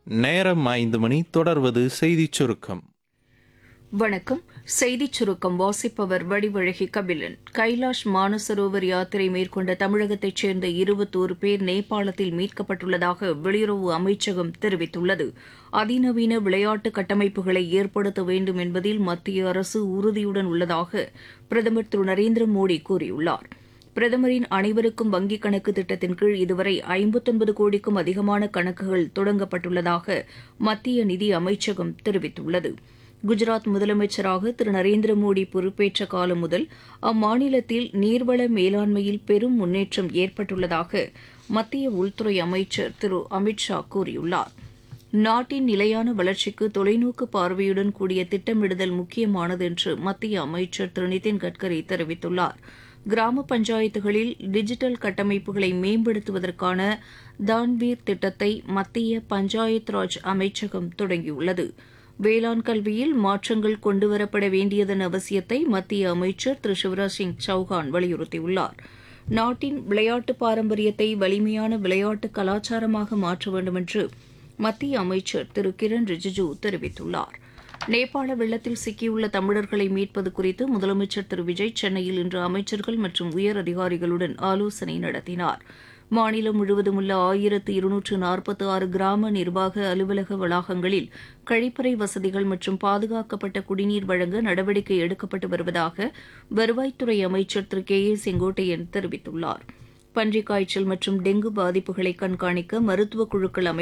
நேரம் ஐந்து மணி தொடர்வது செய்திச் சுருக்கம் வணக்கம் செய்திச் சுருக்கம் வாசிப்பவர் வடிவழகி கபிலன் கைலாஷ் மானசரோவர் யாத்திரை மேற்கொண்ட தமிழகத்தைச் சேர்ந்த இருபத்தோரு பேர் நேபாளத்தில் மீட்கப்பட்டுள்ளதாக வெளியுறவு அமைச்சகம் தெரிவித்துள்ளது அதிநவீன விளையாட்டு கட்டமைப்புகளை ஏற்படுத்த வேண்டும் என்பதில் மத்திய அரசு உறுதியுடன் உள்ளதாக பிரதமர் திரு நரேந்திர மோடி கூறியுள்ளார் பிரதமரின் அனைவருக்கும் வங்கிக் கணக்கு திட்டத்தின் கீழ் இதுவரை ஐம்பத்தொன்பது கோடிக்கும் அதிகமான கணக்குகள் தொடங்கப்பட்டுள்ளதாக மத்திய நிதி அமைச்சகம் தெரிவித்துள்ளது குஜராத் முதலமைச்சராக திரு நரேந்திர மோடி பொறுப்பேற்ற காலம் முதல் அம்மாநிலத்தில் நீர்வள மேலாண்மையில் பெரும் முன்னேற்றம் ஏற்பட்டுள்ளதாக மத்திய உள்துறை அமைச்சர் திரு அமித் ஷா கூறியுள்ளார் நாட்டின் நிலையான வளர்ச்சிக்கு தொலைநோக்கு பார்வையுடன் கூடிய திட்டமிடுதல் முக்கியமானது என்று மத்திய அமைச்சர் திரு நிதின் கட்கரி தெரிவித்துள்ளார் கிராம பஞ்சாயத்துகளில் டிஜிட்டல் கட்டமைப்புகளை மேம்படுத்துவதற்கான தான்வீர் திட்டத்தை மத்திய பஞ்சாயத் ராஜ் அமைச்சகம் தொடங்கியுள்ளது வேளாண் கல்வியில் மாற்றங்கள் கொண்டுவரப்பட வேண்டியதன் அவசியத்தை மத்திய அமைச்சர் திரு சிவராஜ் சிங் சௌஹான் வலியுறுத்தியுள்ளார் நாட்டின் விளையாட்டு பாரம்பரியத்தை வலிமையான விளையாட்டு கலாச்சாரமாக மாற்ற வேண்டும் என்று மத்திய அமைச்சர் திரு கிரண் ரிஜிஜு தெரிவித்துள்ளார் நேபாள வெள்ளத்தில் சிக்கியுள்ள தமிழர்களை மீட்பது குறித்து முதலமைச்சர் திரு விஜய் சென்னையில் இன்று அமைச்சர்கள் மற்றும் உயர் அதிகாரிகளுடன் ஆலோசனை நடத்தினார் மாநிலம் முழுவதும் உள்ள ஆயிரத்து இருநூற்று நாற்பத்தி ஆறு கிராம நிர்வாக அலுவலக வளாகங்களில் கழிப்பறை வசதிகள் மற்றும் பாதுகாக்கப்பட்ட குடிநீர் வழங்க நடவடிக்கை எடுக்கப்பட்டு வருவதாக வருவாய்த்துறை அமைச்சர் திரு கே ஏ செங்கோட்டையன் தெரிவித்துள்ளார் பன்றிக் காய்ச்சல் மற்றும் டெங்கு பாதிப்புகளை கண்காணிக்க மருத்துவ குழுக்கள் அமை